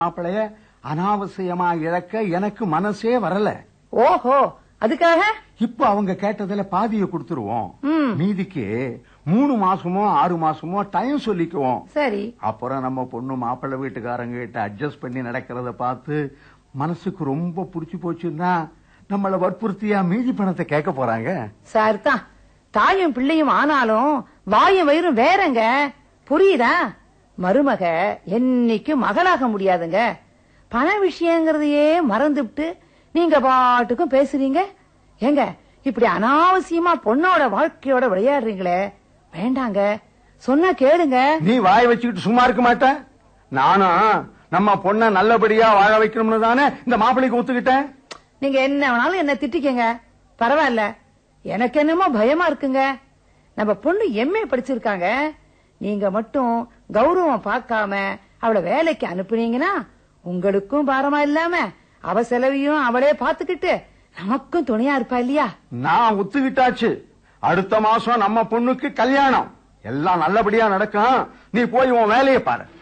மாப்பிளைய அனாவசியமா இழக்க எனக்கு மனசே வரல ஓஹோ அதுக்காக இப்ப அவங்க கேட்டதுல பாதிய கொடுத்துருவோம் ம். மீதிக்கு மூணு மாசமோ ஆறு மாசமோ டைம் சொல்லிக்குவோம் சரி அப்புறம் நம்ம பொண்ணு மாப்பிள்ளை வீட்டுக்காரங்க கிட்ட அட்ஜஸ்ட் பண்ணி நடக்கிறத பார்த்து மனசுக்கு ரொம்ப புடிச்சு போச்சுன்னா நம்மள வற்புறுத்தியா மீதி பணத்தை கேட்க போறாங்க சார் தான் தாயும் பிள்ளையும் ஆனாலும் வாயும் வயிறும் வேறங்க புரியுதா மருமக என்னைக்கும் மகளாக முடியாதுங்க பண விஷயங்கிறதையே மறந்துவிட்டு நீங்க பாட்டுக்கும் பேசுறீங்க ஏங்க இப்படி அனாவசியமா பொண்ணோட வாழ்க்கையோட விளையாடுறீங்களே வேண்டாங்க சொன்னா கேளுங்க நீ வாய் வச்சுக்கிட்டு சும்மா இருக்க மாட்ட நானும் நம்ம பொண்ண நல்லபடியா வாழ வைக்கணும்னு தானே இந்த மாப்பிள்ளைக்கு ஒத்துக்கிட்டேன் நீங்க என்ன வேணாலும் என்ன திட்டிக்கங்க பரவாயில்ல எனக்கு என்னமோ பயமா இருக்குங்க நம்ம பொண்ணு எம்ஏ படிச்சிருக்காங்க நீங்க மட்டும் கௌரவம் பார்க்காம அவளை வேலைக்கு அனுப்புனீங்கன்னா உங்களுக்கும் பாரமா இல்லாம அவ செலவையும் அவளே பாத்துக்கிட்டு நமக்கும் துணையா இருப்பா இல்லையா நான் ஒத்துக்கிட்டாச்சு அடுத்த மாசம் நம்ம பொண்ணுக்கு கல்யாணம் எல்லாம் நல்லபடியா நடக்கும் நீ போய் உன் வேலையை பாரு